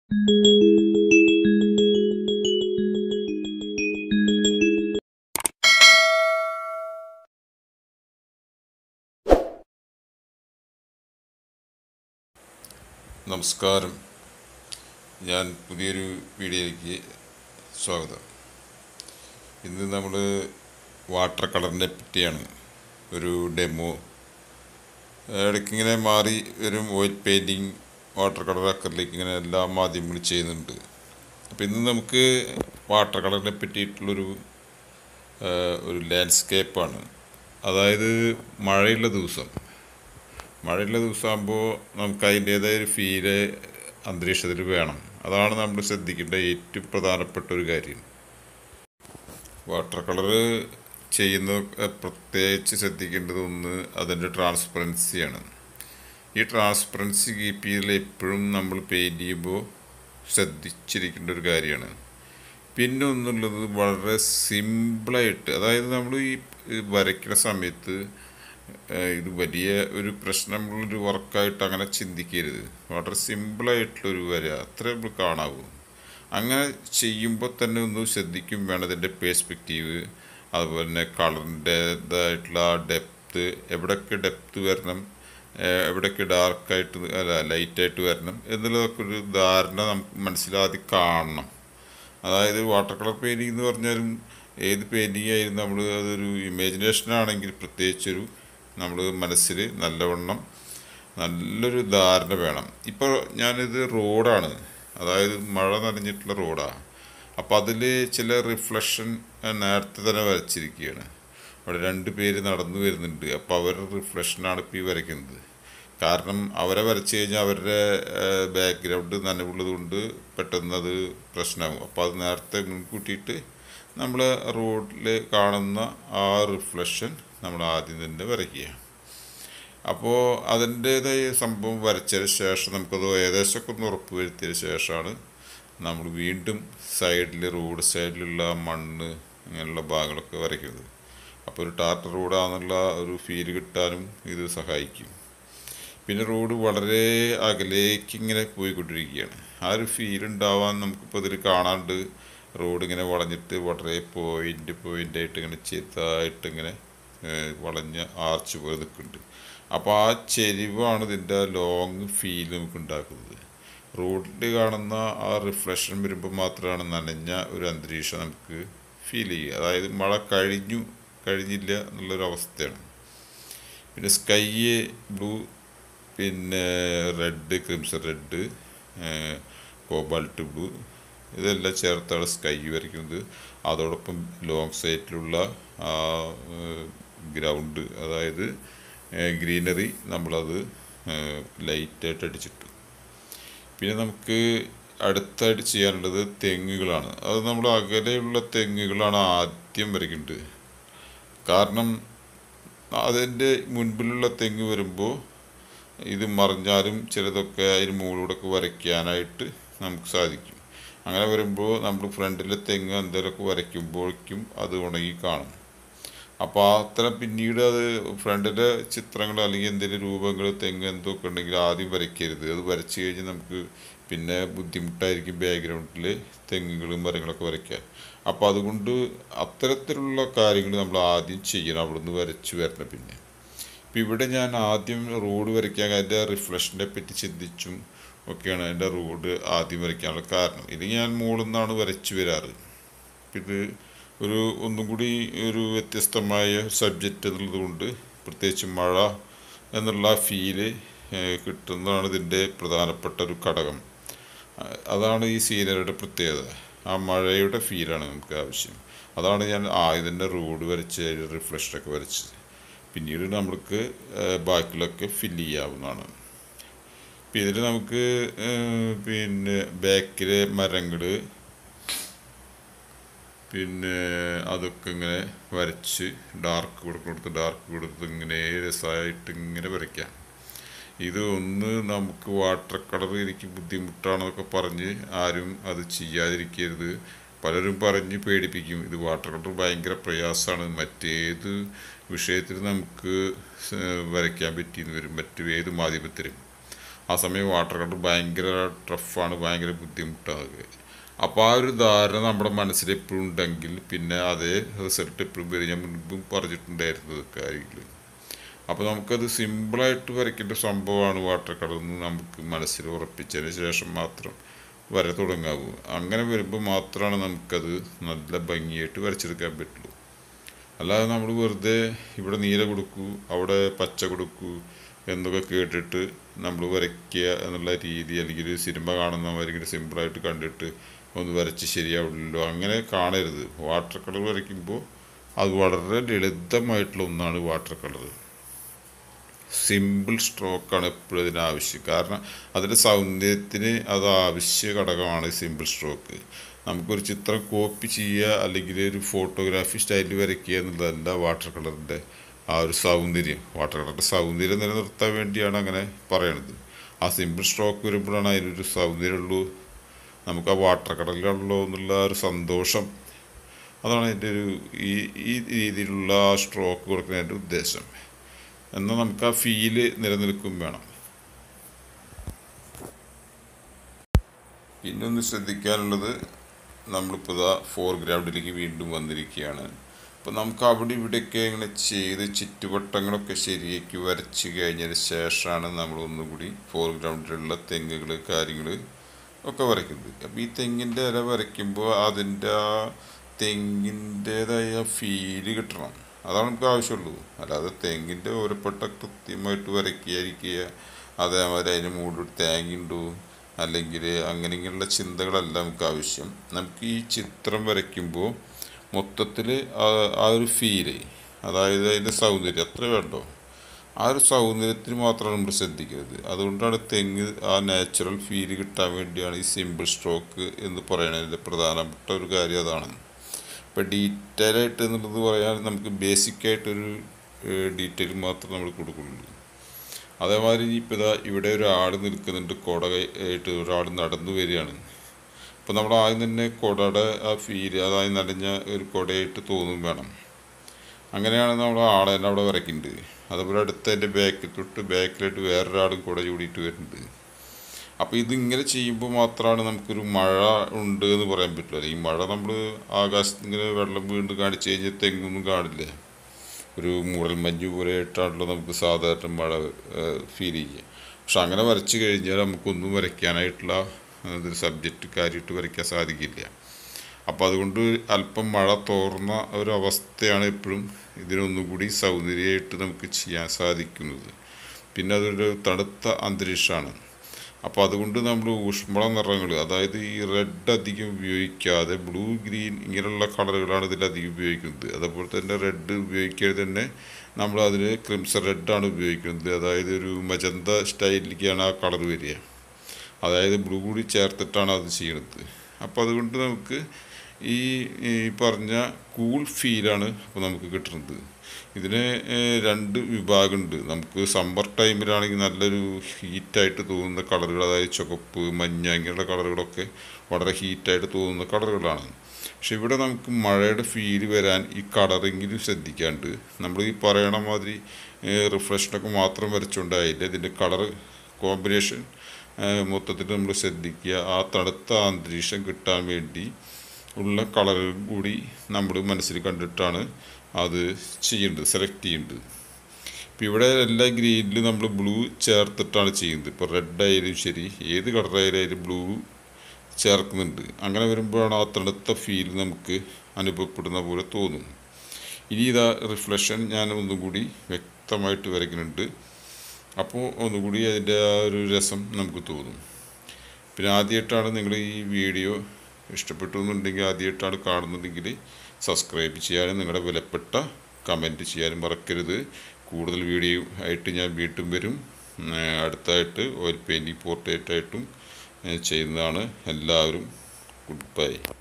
നമസ്കാരം ഞാൻ പുതിയൊരു വീഡിയോയിലേക്ക് സ്വാഗതം ഇന്ന് നമ്മൾ വാട്ടർ കളറിനെ പറ്റിയാണ് ഒരു ഡെമോ ഇടയ്ക്ക് ഇങ്ങനെ മാറി വരും ഓയിൽ പെയിൻറ്റിങ് വാട്ടർ കളർ അക്കറിലേക്ക് ഇങ്ങനെ എല്ലാ മാധ്യമങ്ങളും ചെയ്യുന്നുണ്ട് അപ്പോൾ ഇന്ന് നമുക്ക് വാട്ടർ കളറിനെ പറ്റിയിട്ടുള്ളൊരു ആ, ഒരു ലാൻഡ്സ്കേപ്പാണ് അതായത് മഴയുള്ള ദിവസം മഴയുള്ള ദിവസമാകുമ്പോൾ നമുക്ക് അതിൻ്റേതായ ഒരു ഫീല് അന്തരീക്ഷത്തിൽ വേണം അതാണ് നമ്മൾ ശ്രദ്ധിക്കേണ്ട ഏറ്റവും പ്രധാനപ്പെട്ട ഒരു കാര്യം വാട്ടർ കളറ് ചെയ്യുന്ന ഏഹ്, പ്രത്യേകിച്ച് ശ്രദ്ധിക്കേണ്ടത് ഒന്ന് അതിൻ്റെ ട്രാൻസ്പെറൻസിയാണ് ഈ ട്രാൻസ്പെറൻസി കീപ്പ് ചെയ്യൽ എപ്പോഴും നമ്മൾ പെയിൻറ് ചെയ്യുമ്പോൾ ശ്രദ്ധിച്ചിരിക്കേണ്ട ഒരു കാര്യമാണ് പിന്നെ ഒന്നുള്ളത് വളരെ സിമ്പിളായിട്ട് അതായത് നമ്മൾ ഈ ഈ വരയ്ക്കുന്ന സമയത്ത് ഏഹ്, ഇത് വലിയ ഒരു പ്രശ്നമുള്ളൊരു വർക്കായിട്ട് അങ്ങനെ ചിന്തിക്കരുത് വളരെ സിമ്പിളായിട്ടുള്ളൊരു വര അത്രേ നമ്മൾ കാണാവൂ അങ്ങനെ ചെയ്യുമ്പോൾ തന്നെ ഒന്ന് ശ്രദ്ധിക്കും വേണം ഇതിൻ്റെ പേഴ്സ്പെക്റ്റീവ് അതുപോലെ തന്നെ കളറിൻ്റേതായിട്ടുള്ള ഡെപ്ത്ത് എവിടെയൊക്കെ ഡെപ്ത്ത് വരണം ഏഹ് എവിടെയൊക്കെ ഡാർക്കായിട്ട് അല്ല ലൈറ്റായിട്ട് വരണം എന്നുള്ളതൊക്കെ ഒരു ധാരണ നമുക്ക് മനസ്സിലാദ്യം കാണണം അതായത് വാട്ടർ കളർ പെയിൻറ്റിംഗ് എന്ന് പറഞ്ഞാലും ഏത് പെയിൻറ്റിംഗ് ആയാലും നമ്മൾ അതൊരു ഇമാജിനേഷൻ ആണെങ്കിൽ പ്രത്യേകിച്ചൊരു നമ്മൾ മനസ്സിൽ നല്ലവണ്ണം നല്ലൊരു ധാരണ വേണം ഇപ്പോൾ ഞാനിത് റോഡാണ് അതായത് മഴ നനഞ്ഞിട്ടുള്ള റോഡാണ് അപ്പോൾ അതിൽ ചില റിഫ്ലക്ഷൻ നേരത്തെ തന്നെ വരച്ചിരിക്കുകയാണ് അവിടെ രണ്ട് പേര് നടന്നു വരുന്നുണ്ട് അപ്പോൾ അവരുടെ റിഫ്ലക്ഷനാണ് ഇപ്പോൾ ഈ വരയ്ക്കുന്നത് കാരണം അവരെ വരച്ച് കഴിഞ്ഞാൽ അവരുടെ ബാക്ക്ഗ്രൗണ്ട് നനവുള്ളത് കൊണ്ട് പെട്ടെന്ന് അത് പ്രശ്നമാകും അപ്പോൾ അത് നേരത്തെ മുൻകൂട്ടിയിട്ട് നമ്മൾ റോഡിൽ കാണുന്ന ആ റിഫ്ലക്ഷൻ നമ്മൾ ആദ്യം തന്നെ വരയ്ക്കുക അപ്പോൾ അതിൻ്റേതായ സംഭവം വരച്ചതിന് ശേഷം നമുക്കത് ഏകദേശമൊക്കെ ഒന്ന് ഉറപ്പ് വരുത്തിയതിന് ശേഷമാണ് നമ്മൾ വീണ്ടും സൈഡിൽ റോഡ് സൈഡിലുള്ള മണ്ണ് അങ്ങനെയുള്ള ഭാഗങ്ങളൊക്കെ വരയ്ക്കുന്നത് അപ്പോൾ ഒരു ടാർട്ടർ റോഡാണെന്നുള്ള ഒരു ഫീൽ കിട്ടാനും ഇത് സഹായിക്കും പിന്നെ റോഡ് വളരെ അകലേക്ക് ഇങ്ങനെ പോയിക്കൊണ്ടിരിക്കുകയാണ് ആ ഒരു ഫീൽ ഉണ്ടാവാൻ നമുക്കിപ്പോൾ ഇതിൽ കാണാണ്ട് റോഡ് ഇങ്ങനെ വളഞ്ഞിട്ട് വളരെ പോയിൻ്റ് പോയിൻ്റ് ആയിട്ട് ഇങ്ങനെ ചെറുതായിട്ട് ഇങ്ങനെ ഏഹ്, വളഞ്ഞ ആർച്ച് പോലെ നിൽക്കുന്നുണ്ട് അപ്പോൾ ആ ചെരിവാണ് ഇതിൻ്റെ ലോങ് ഫീൽ നമുക്ക് ഉണ്ടാക്കുന്നത് റോഡിൽ കാണുന്ന ആ റിഫ്ലക്ഷൻ വരുമ്പോൾ മാത്രമാണ് നനഞ്ഞ ഒരു അന്തരീക്ഷം നമുക്ക് ഫീൽ ചെയ്യുക അതായത് മഴ കഴിഞ്ഞു കഴിഞ്ഞില്ല എന്നുള്ളൊരു അവസ്ഥയാണ് പിന്നെ സ്കൈ ബ്ലൂ പിന്നെ red crimson red cobalt blue ഇതെല്ലാം ചേർത്താണ് സ്കൈ വരയ്ക്കുന്നത് അതോടൊപ്പം ലോങ് സൈഡിലുള്ള ആ ഗ്രൗണ്ട് അതായത് ഗ്രീനറി നമ്മളത് ലൈറ്റായിട്ട് അടിച്ചിട്ടു പിന്നെ നമുക്ക് അടുത്തായിട്ട് ചെയ്യാനുള്ളത് തെങ്ങുകളാണ് അത് നമ്മൾ അകലെയുള്ള തെങ്ങുകളാണ് ആദ്യം വരയ്ക്കേണ്ടത് കാരണം അതിൻ്റെ മുൻപിലുള്ള തെങ്ങ് വരുമ്പോൾ ഇത് മറിഞ്ഞാലും ചിലതൊക്കെ അതിന് മുകളിലൂടെയൊക്കെ വരയ്ക്കാനായിട്ട് നമുക്ക് സാധിക്കും അങ്ങനെ വരുമ്പോൾ നമ്മൾ ഫ്രണ്ടിലെ തെങ്ങ് എന്തെങ്കിലുമൊക്കെ വരയ്ക്കുമ്പോഴേക്കും അത് ഉണങ്ങി കാണും അപ്പോൾ അത്തരം പിന്നീട് അത് ഫ്രണ്ടിലെ ചിത്രങ്ങൾ അല്ലെങ്കിൽ എന്തെങ്കിലും രൂപങ്ങൾ തെങ്ങ് എന്തൊക്കെ ഉണ്ടെങ്കിൽ ആദ്യം വരയ്ക്കരുത് അത് വരച്ച് കഴിഞ്ഞ് നമുക്ക് പിന്നെ ബുദ്ധിമുട്ടായിരിക്കും ബാക്ക്ഗ്രൗണ്ടിൽ തെങ്ങുകളും മരങ്ങളൊക്കെ വരയ്ക്കാൻ അപ്പോൾ അതുകൊണ്ട് അത്തരത്തിലുള്ള കാര്യങ്ങൾ നമ്മൾ ആദ്യം ചെയ്യണം അവിടുന്ന് വരച്ച് വരണം പിന്നെ ഇപ്പം ഇവിടെ ഞാൻ ആദ്യം റോഡ് വരയ്ക്കാൻ അതിൻ്റെ റിഫ്ലക്ഷനെ പറ്റി ചിന്തിച്ചും ഒക്കെയാണ് അതിൻ്റെ റോഡ് ആദ്യം വരയ്ക്കാനുള്ള കാരണം ഇത് ഞാൻ മുകളിൽ നിന്നാണ് വരച്ച് വരാറ് ഇപ്പം ഇത് ഒരു ഒന്നും കൂടി ഒരു വ്യത്യസ്തമായ സബ്ജക്റ്റ് എന്നുള്ളത് കൊണ്ട് പ്രത്യേകിച്ച് മഴ എന്നുള്ള ഫീല് കിട്ടുന്നതാണ് ഇതിൻ്റെ പ്രധാനപ്പെട്ട ഒരു ഘടകം അഹ് അതാണ് ഈ സീനറിയുടെ പ്രത്യേകത ആ മഴയുടെ ഫീലാണ് നമുക്ക് ആവശ്യം അതാണ് ഞാൻ ആ ഇതിൻ്റെ റോഡ് വരച്ച് റിഫ്ലക്ഷനൊക്കെ വരച്ചത് പിന്നീട് നമ്മൾക്ക് ഏഹ്, ബാക്കിയുള്ളതൊക്കെ ഫില്ല് ചെയ്യാവുന്നതാണ് ഇപ്പം ഇതിൽ നമുക്ക് ഏഹ്, പിന്നെ ബാക്കിലെ മരങ്ങൾ പിന്നെ അതൊക്കെ ഇങ്ങനെ വരച്ച് ഡാർക്ക് കൊടുത്ത് ഡാർക്ക് കൊടുത്ത് ഇങ്ങനെ രസമായിട്ട് ഇങ്ങനെ വരയ്ക്കാം ഇത് ഒന്ന് നമുക്ക് വാട്ടർ കളർ എനിക്ക് ബുദ്ധിമുട്ടാണെന്നൊക്കെ പറഞ്ഞ് ആരും അത് ചെയ്യാതിരിക്കരുത് പലരും പറഞ്ഞ് പേടിപ്പിക്കും ഇത് വാട്ടർ കളർ ഭയങ്കര പ്രയാസമാണ് മറ്റേത് വിഷയത്തിൽ നമുക്ക് സ് വരയ്ക്കാൻ പറ്റിയെന്ന് വരും മറ്റു ഏത് മാധ്യമത്തിലും ആ സമയം വാട്ടർ കളർ ഭയങ്കര ടഫാണ് ഭയങ്കര ബുദ്ധിമുട്ടാകുക അപ്പോൾ ആ ഒരു ധാരണ നമ്മുടെ മനസ്സിൽ എപ്പോഴും ഉണ്ടെങ്കിൽ പിന്നെ അതേ റിസൾട്ട് എപ്പോഴും വരും ഞാൻ മുൻപും പറഞ്ഞിട്ടുണ്ടായിരുന്നത് കാര്യങ്ങൾ അപ്പോൾ നമുക്കത് സിമ്പിളായിട്ട് വരയ്ക്കേണ്ട സംഭവമാണ് വാട്ടർ കളർ എന്ന് നമുക്ക് മനസ്സിൽ ഉറപ്പിച്ചതിന് ശേഷം മാത്രം വര തുടങ്ങാവൂ അങ്ങനെ വരുമ്പോൾ മാത്രമാണ് നമുക്കത് നല്ല ഭംഗിയായിട്ട് വരച്ചെടുക്കാൻ പറ്റുള്ളൂ അല്ലാതെ നമ്മൾ വെറുതെ ഇവിടെ നീല കൊടുക്കൂ അവിടെ പച്ച കൊടുക്കൂ എന്നൊക്കെ കേട്ടിട്ട് നമ്മൾ വരയ്ക്കുക എന്നുള്ള രീതി അല്ലെങ്കിൽ സിനിമ കാണുന്ന മാതിരി സിമ്പിളായിട്ട് കണ്ടിട്ട് ഒന്ന് വരച്ച് ശരിയാവില്ലല്ലോ അങ്ങനെ കാണരുത് വാട്ടർ കളർ വരയ്ക്കുമ്പോൾ അത് വളരെ ലളിതമായിട്ടുള്ള ഒന്നാണ് വാട്ടർ കളർ സിമ്പിൾ സ്ട്രോക്കാണ് എപ്പോഴും ഇതിന് ആവശ്യം കാരണം അതിൻ്റെ സൗന്ദര്യത്തിന് അത് ആവശ്യ ഘടകമാണ് സിമ്പിൾ സ്ട്രോക്ക് നമുക്കൊരു ചിത്രം കോപ്പി ചെയ്യുക അല്ലെങ്കിൽ ഒരു ഫോട്ടോഗ്രാഫി സ്റ്റൈലിൽ വരയ്ക്കുക എന്നുള്ളതല്ല വാട്ടർ കളറിൻ്റെ ആ ഒരു സൗന്ദര്യം വാട്ടർ കളറിൻ്റെ സൗന്ദര്യം നിലനിർത്താൻ വേണ്ടിയാണ് അങ്ങനെ പറയണത് ആ സിമ്പിൾ സ്ട്രോക്ക് വരുമ്പോഴാണ് അതിനൊരു സൗന്ദര്യമുള്ളൂ നമുക്ക് ആ വാട്ടർ കളറിലുള്ളൂ എന്നുള്ള ഒരു സന്തോഷം അതാണ് അതിൻ്റെ ഒരു ഈ ഈ രീതിയിലുള്ള ആ സ്ട്രോക്ക് കൊടുക്കുന്നതിൻ്റെ ഉദ്ദേശം എന്നാൽ നമുക്ക് ആ ഫീല് നിലനിൽക്കും വേണം പിന്നെ ഒന്ന് ശ്രദ്ധിക്കാനുള്ളത് നമ്മളിപ്പോൾ ഇതാ ഫോർഗ്രൗണ്ടിലേക്ക് വീണ്ടും വന്നിരിക്കുകയാണ് അപ്പോൾ നമുക്ക് അവിടെ ഇവിടെയൊക്കെ ഇങ്ങനെ ചെയ്ത് ചുറ്റുവട്ടങ്ങളൊക്കെ ശരിയാക്കി വരച്ച് കഴിഞ്ഞതിന് ശേഷമാണ് നമ്മൾ ഒന്നുകൂടി ഫോർഗ്രൗണ്ടിലുള്ള തെങ്ങുകൾ കാര്യങ്ങൾ ഒക്കെ വരയ്ക്കുന്നത് അപ്പോൾ ഈ തെങ്ങിൻ്റെ ഇല വരയ്ക്കുമ്പോൾ അതിൻ്റെ ആ തെങ്ങിൻ്റേതായ ഫീല് കിട്ടണം അതാണ് നമുക്ക് ആവശ്യമുള്ളൂ അല്ലാതെ തെങ്ങിൻ്റെ ഓരപ്പെട്ട കൃത്യമായിട്ട് വരയ്ക്കാതിരിക്കുക അതേമാതിരി അതിന് മുകളിൽ തേങ്ങയുണ്ടോ അല്ലെങ്കിൽ അങ്ങനെ ഇങ്ങനെയുള്ള ചിന്തകളല്ല നമുക്ക് ആവശ്യം നമുക്ക് ഈ ചിത്രം വരയ്ക്കുമ്പോൾ മൊത്തത്തിൽ ആ ഒരു ഫീല് അതായത് അതിൻ്റെ സൗന്ദര്യം അത്ര വേണ്ടോ ആ ഒരു സൗന്ദര്യത്തിന് മാത്രമാണ് നമ്മൾ ശ്രദ്ധിക്കുന്നത് അതുകൊണ്ടാണ് തെങ്ങ് ആ നാച്ചുറൽ ഫീല് കിട്ടാൻ വേണ്ടിയാണ് ഈ സിമ്പിൾ സ്ട്രോക്ക് എന്ന് പറയുന്നതിൻ്റെ പ്രധാനപ്പെട്ട ഒരു കാര്യം അതാണ് ഇപ്പോൾ ഡീറ്റെയിൽ ആയിട്ട് എന്നുള്ളത് പറയാൻ നമുക്ക് ബേസിക് ആയിട്ടൊരു ഡീറ്റെയിൽ മാത്രം നമ്മൾ കൊടുക്കുന്നുള്ളൂ അതേമാതിരി ഇപ്പോൾ ഇതാ ഇവിടെ ഒരാൾ നിൽക്കുന്നുണ്ട് കുട ആയിട്ട് ഒരാൾ നടന്നു വരികയാണ് അപ്പോൾ നമ്മൾ ആദ്യം തന്നെ കുടയുടെ ആ ഫീല് അതായത് നനഞ്ഞ ഒരു കുടയായിട്ട് തോന്നും വേണം അങ്ങനെയാണ് നമ്മൾ ആളെ തന്നെ അവിടെ വരയ്ക്കുന്നുണ്ട് അതുപോലെ അടുത്ത് അതിൻ്റെ ബാക്കിൽ തൊട്ട് ബാക്കിലായിട്ട് വേറൊരാളും കുട ചൂടിയിട്ട് വരുന്നുണ്ട് അപ്പോൾ ഇതിങ്ങനെ ചെയ്യുമ്പോൾ മാത്രമാണ് നമുക്കൊരു മഴ ഉണ്ട് എന്ന് പറയാൻ പറ്റില്ല ഈ മഴ നമ്മൾ ആകാശത്ത് ഇങ്ങനെ വെള്ളം വീണ്ടും കാണിച്ചു കഴിഞ്ഞാൽ തെങ്ങൊന്നും കാണില്ല ഒരു മൂടൽമഞ്ഞ് പോലെ ആയിട്ടാണല്ലോ നമുക്ക് സാധാരണ മഴ ഫീൽ ചെയ്യുക പക്ഷെ അങ്ങനെ വരച്ച് കഴിഞ്ഞാൽ നമുക്കൊന്നും വരയ്ക്കാനായിട്ടുള്ള ഒരു സബ്ജക്റ്റ് കാര്യമായിട്ട് വരയ്ക്കാൻ സാധിക്കില്ല അപ്പോൾ അതുകൊണ്ട് അല്പം മഴ തോർന്ന ഒരു അവസ്ഥയാണ് എപ്പോഴും ഇതിനൊന്നും കൂടി സൗന്ദര്യമായിട്ട് നമുക്ക് ചെയ്യാൻ സാധിക്കുന്നത് പിന്നെ അതൊരു തണുത്ത അന്തരീക്ഷമാണ് അപ്പോൾ അതുകൊണ്ട് നമ്മൾ ഊഷ്മള നിറങ്ങൾ അതായത് ഈ റെഡ് അധികം ഉപയോഗിക്കാതെ ബ്ലൂ ഗ്രീൻ ഇങ്ങനെയുള്ള കളറുകളാണ് ഇതിൽ അധികം ഉപയോഗിക്കുന്നത് അതുപോലെ തന്നെ റെഡ് ഉപയോഗിക്കാതെ തന്നെ നമ്മൾ അതിൽ ക്രിംസൺ റെഡാണ് ഉപയോഗിക്കുന്നത് അതായത് ഒരു മജന്ത സ്റ്റൈലിലേക്കാണ് ആ കളർ വരിക അതായത് ബ്ലൂ കൂടി ചേർത്തിട്ടാണ് അത് ചെയ്യുന്നത് അപ്പോൾ അതുകൊണ്ട് നമുക്ക് ഈ ഈ പറഞ്ഞ കൂൾ ഫീലാണ് അപ്പോൾ നമുക്ക് കിട്ടുന്നത് ഇതിന് രണ്ട് വിഭാഗമുണ്ട് നമുക്ക് സമ്മർ ടൈമിലാണെങ്കിൽ നല്ലൊരു ഹീറ്റായിട്ട് തോന്നുന്ന കളറുകൾ അതായത് ചുവപ്പ് മഞ്ഞ ഇങ്ങനെയുള്ള കളറുകളൊക്കെ വളരെ ഹീറ്റായിട്ട് തോന്നുന്ന കളറുകളാണ് പക്ഷെ ഇവിടെ നമുക്ക് മഴയുടെ ഫീല് വരാൻ ഈ കളറിങ്ങിൽ ശ്രദ്ധിക്കാണ്ട് നമ്മൾ ഈ പറയണ മാതിരി റിഫ്ലക്ഷനൊക്കെ മാത്രം വരച്ചുകൊണ്ടായില്ല ഇതിൻ്റെ കളർ കോമ്പിനേഷൻ മൊത്തത്തിൽ നമ്മൾ ശ്രദ്ധിക്കുക ആ തണുത്ത അന്തരീക്ഷം കിട്ടാൻ വേണ്ടി ഉള്ള കളറുകൾ കൂടി നമ്മൾ മനസ്സിൽ കണ്ടിട്ടാണ് അത് ചെയ്യേണ്ടത് സെലക്ട് ചെയ്യേണ്ടത് ഇപ്പം ഇവിടെ എല്ലാ ഗ്രീനിലും നമ്മൾ ബ്ലൂ ചേർത്തിട്ടാണ് ചെയ്യുന്നത് ഇപ്പോൾ റെഡ് ആയാലും ശരി ഏത് കളറായാലും ബ്ലൂ ചേർക്കുന്നുണ്ട് അങ്ങനെ വരുമ്പോഴാണ് ആ തണുത്ത ഫീൽ നമുക്ക് അനുഭവപ്പെടുന്ന പോലെ തോന്നും ഇനി ഇതാ റിഫ്ലക്ഷൻ ഞാൻ ഒന്നും കൂടി വ്യക്തമായിട്ട് വരയ്ക്കുന്നുണ്ട് അപ്പോൾ ഒന്നുകൂടി അതിൻ്റെ ആ ഒരു രസം നമുക്ക് തോന്നും പിന്നെ ആദ്യമായിട്ടാണ് നിങ്ങൾ ഈ വീഡിയോ ഇഷ്ടപ്പെട്ടു എന്നുണ്ടെങ്കിൽ ആദ്യമായിട്ടാണ് കാണുന്നതെങ്കിൽ സബ്സ്ക്രൈബ് ചെയ്യാനും നിങ്ങളുടെ വിലപ്പെട്ട കമൻറ്റ് ചെയ്യാനും മറക്കരുത് കൂടുതൽ വീഡിയോ ആയിട്ട് ഞാൻ വീണ്ടും വരും അടുത്തായിട്ട് ഓയിൽ പെയിൻറ്റിങ് പോർട്രേറ്റായിട്ടും ചെയ്യുന്നതാണ് എല്ലാവരും ഗുഡ് ബൈ